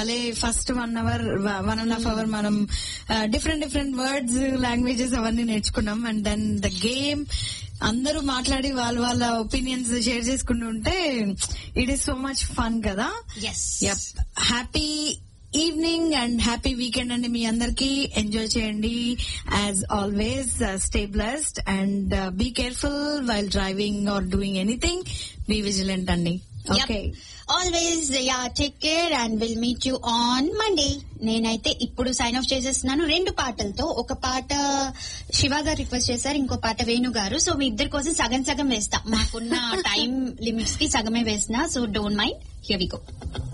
అలే first one hour one and half hour మనం different different words languages అవన్నీ నేర్చుకున్నాం అండ్ దెన్ ద గేమ్ అందరూ మాట్లాడి వాళ్ళ వాళ్ళ ఒపీనియన్స్ షేర్ చేసుకుంటూ ఉంటే it is so much fun కదా yes yup happy evening and happy weekend అండి మీ అందరికి ఎంజాయ్ చేయండి as always stay blessed and be careful while driving or doing anything be vigilant అండి okay always ya take care and will meet you on Monday నేనైతే ఇప్పుడు sign of చేసేస్తున్నాను రెండు పాటలతో ఒక పాట శివ గారు రిక్వెస్ట్ చేశారు ఇంకో పాట వేణు గారు సో మీ ఇద్దరి కోసం సగం సగం వేస్తా మాకున్న టైం లిమిట్స్ కి సగమే వేసిన so don't mind here we go